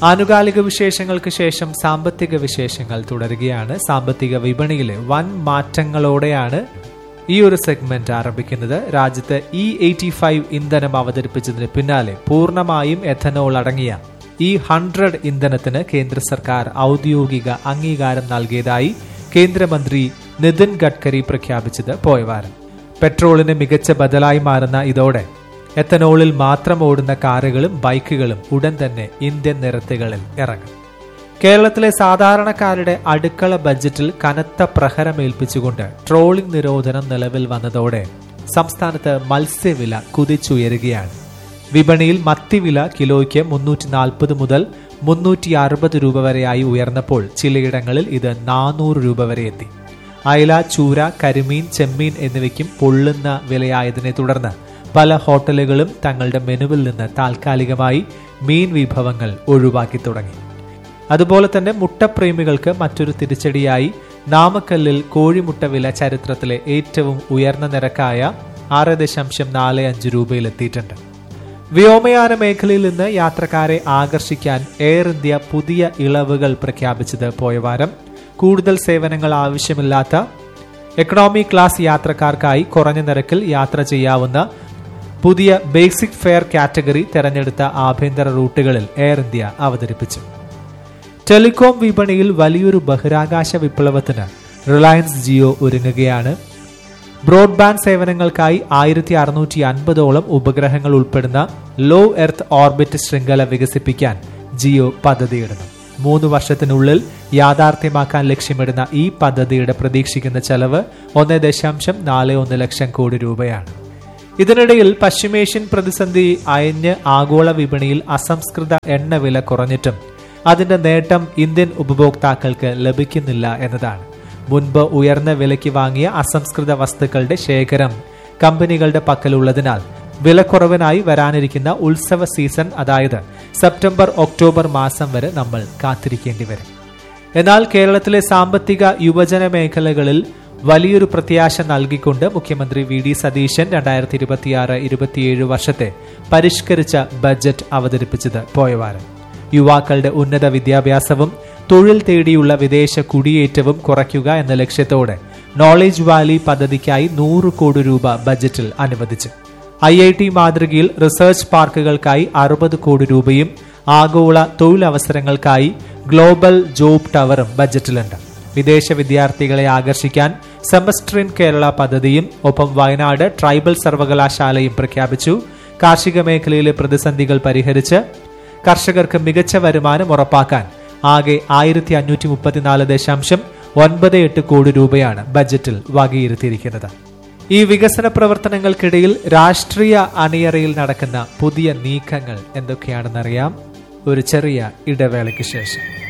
ആനുകാലിക വിശേഷങ്ങൾക്ക് ശേഷം സാമ്പത്തിക വിശേഷങ്ങൾ തുടരുകയാണ് സാമ്പത്തിക വിപണിയിലെ വൻ മാറ്റങ്ങളോടെയാണ് ഈ ഒരു സെഗ്മെന്റ് ആരംഭിക്കുന്നത് രാജ്യത്ത് ഇ എയ്റ്റി ഫൈവ് ഇന്ധനം അവതരിപ്പിച്ചതിന് പിന്നാലെ പൂർണ്ണമായും എഥനോൾ അടങ്ങിയ ഈ ഹൺഡ്രഡ് ഇന്ധനത്തിന് കേന്ദ്ര സർക്കാർ ഔദ്യോഗിക അംഗീകാരം നൽകിയതായി കേന്ദ്രമന്ത്രി നിതിൻ ഗഡ്കരി പ്രഖ്യാപിച്ചത് പോയവാരം പെട്രോളിന് മികച്ച ബദലായി മാറുന്ന ഇതോടെ എത്തനോളിൽ മാത്രം ഓടുന്ന കാറുകളും ബൈക്കുകളും ഉടൻ തന്നെ ഇന്ത്യൻ നിരത്തുകളിൽ ഇറങ്ങും കേരളത്തിലെ സാധാരണക്കാരുടെ അടുക്കള ബജറ്റിൽ കനത്ത പ്രഹരമേൽപ്പിച്ചുകൊണ്ട് ട്രോളിംഗ് നിരോധനം നിലവിൽ വന്നതോടെ സംസ്ഥാനത്ത് മത്സ്യവില കുതിച്ചുയരുകയാണ് വിപണിയിൽ മത്തിവില കിലോയ്ക്ക് മുന്നൂറ്റി നാൽപ്പത് മുതൽ മുന്നൂറ്റി അറുപത് രൂപ വരെയായി ഉയർന്നപ്പോൾ ചിലയിടങ്ങളിൽ ഇത് നാനൂറ് രൂപ വരെ എത്തി അയല ചൂര കരിമീൻ ചെമ്മീൻ എന്നിവയ്ക്കും പൊള്ളുന്ന വിലയായതിനെ തുടർന്ന് പല ഹോട്ടലുകളും തങ്ങളുടെ മെനുവിൽ നിന്ന് താൽക്കാലികമായി മീൻ വിഭവങ്ങൾ ഒഴിവാക്കി തുടങ്ങി അതുപോലെ തന്നെ മുട്ടപ്രേമികൾക്ക് മറ്റൊരു തിരിച്ചടിയായി നാമക്കല്ലിൽ കോഴിമുട്ട വില ചരിത്രത്തിലെ ഏറ്റവും ഉയർന്ന നിരക്കായ ആറ് ദശാംശം നാല് അഞ്ച് രൂപയിലെത്തിയിട്ടുണ്ട് വ്യോമയാന മേഖലയിൽ നിന്ന് യാത്രക്കാരെ ആകർഷിക്കാൻ എയർ ഇന്ത്യ പുതിയ ഇളവുകൾ പ്രഖ്യാപിച്ചത് പോയ വാരം കൂടുതൽ സേവനങ്ങൾ ആവശ്യമില്ലാത്ത എക്കണോമി ക്ലാസ് യാത്രക്കാർക്കായി കുറഞ്ഞ നിരക്കിൽ യാത്ര ചെയ്യാവുന്ന പുതിയ ബേസിക് ഫെയർ കാറ്റഗറി തെരഞ്ഞെടുത്ത ആഭ്യന്തര റൂട്ടുകളിൽ എയർ ഇന്ത്യ അവതരിപ്പിച്ചു ടെലികോം വിപണിയിൽ വലിയൊരു ബഹിരാകാശ വിപ്ലവത്തിന് റിലയൻസ് ജിയോ ഒരുങ്ങുകയാണ് ബ്രോഡ്ബാൻഡ് സേവനങ്ങൾക്കായി ആയിരത്തി അറുന്നൂറ്റി അൻപതോളം ഉപഗ്രഹങ്ങൾ ഉൾപ്പെടുന്ന ലോ എർത്ത് ഓർബിറ്റ് ശൃംഖല വികസിപ്പിക്കാൻ ജിയോ പദ്ധതിയിടുന്നു മൂന്ന് വർഷത്തിനുള്ളിൽ യാഥാർത്ഥ്യമാക്കാൻ ലക്ഷ്യമിടുന്ന ഈ പദ്ധതിയുടെ പ്രതീക്ഷിക്കുന്ന ചെലവ് ഒന്ന് ദശാംശം നാല് ഒന്ന് ലക്ഷം കോടി രൂപയാണ് ഇതിനിടയിൽ പശ്ചിമേഷ്യൻ പ്രതിസന്ധി അയഞ്ഞ് ആഗോള വിപണിയിൽ അസംസ്കൃത എണ്ണ വില കുറഞ്ഞിട്ടും അതിന്റെ നേട്ടം ഇന്ത്യൻ ഉപഭോക്താക്കൾക്ക് ലഭിക്കുന്നില്ല എന്നതാണ് മുൻപ് ഉയർന്ന വിലയ്ക്ക് വാങ്ങിയ അസംസ്കൃത വസ്തുക്കളുടെ ശേഖരം കമ്പനികളുടെ പക്കലുള്ളതിനാൽ വിലക്കുറവിനായി വരാനിരിക്കുന്ന ഉത്സവ സീസൺ അതായത് സെപ്റ്റംബർ ഒക്ടോബർ മാസം വരെ നമ്മൾ കാത്തിരിക്കേണ്ടി വരും എന്നാൽ കേരളത്തിലെ സാമ്പത്തിക യുവജന മേഖലകളിൽ വലിയൊരു പ്രത്യാശ നൽകിക്കൊണ്ട് മുഖ്യമന്ത്രി വി ഡി സതീശൻ രണ്ടായിരത്തി ഇരുപത്തിയാറ് ഇരുപത്തിയേഴ് വർഷത്തെ പരിഷ്കരിച്ച ബജറ്റ് അവതരിപ്പിച്ചത് പോയവാരം യുവാക്കളുടെ ഉന്നത വിദ്യാഭ്യാസവും തൊഴിൽ തേടിയുള്ള വിദേശ കുടിയേറ്റവും കുറയ്ക്കുക എന്ന ലക്ഷ്യത്തോടെ നോളേജ് വാലി പദ്ധതിക്കായി നൂറ് കോടി രൂപ ബജറ്റിൽ അനുവദിച്ചു ഐ ഐ ടി മാതൃകയിൽ റിസർച്ച് പാർക്കുകൾക്കായി അറുപത് കോടി രൂപയും ആഗോള തൊഴിലവസരങ്ങൾക്കായി ഗ്ലോബൽ ജോബ് ടവറും ബജറ്റിലുണ്ട് വിദേശ വിദ്യാർത്ഥികളെ ആകർഷിക്കാൻ സെമസ്റ്റർ ഇൻ കേരള പദ്ധതിയും ഒപ്പം വയനാട് ട്രൈബൽ സർവകലാശാലയും പ്രഖ്യാപിച്ചു കാർഷിക മേഖലയിലെ പ്രതിസന്ധികൾ പരിഹരിച്ച് കർഷകർക്ക് മികച്ച വരുമാനം ഉറപ്പാക്കാൻ ആകെ ആയിരത്തി അഞ്ഞൂറ്റി മുപ്പത്തിനാല് ദശാംശം ഒൻപത് എട്ട് കോടി രൂപയാണ് ബജറ്റിൽ വകയിരുത്തിയിരിക്കുന്നത് ഈ വികസന പ്രവർത്തനങ്ങൾക്കിടയിൽ രാഷ്ട്രീയ അണിയറയിൽ നടക്കുന്ന പുതിയ നീക്കങ്ങൾ എന്തൊക്കെയാണെന്നറിയാം ഒരു ചെറിയ ഇടവേളയ്ക്ക് ശേഷം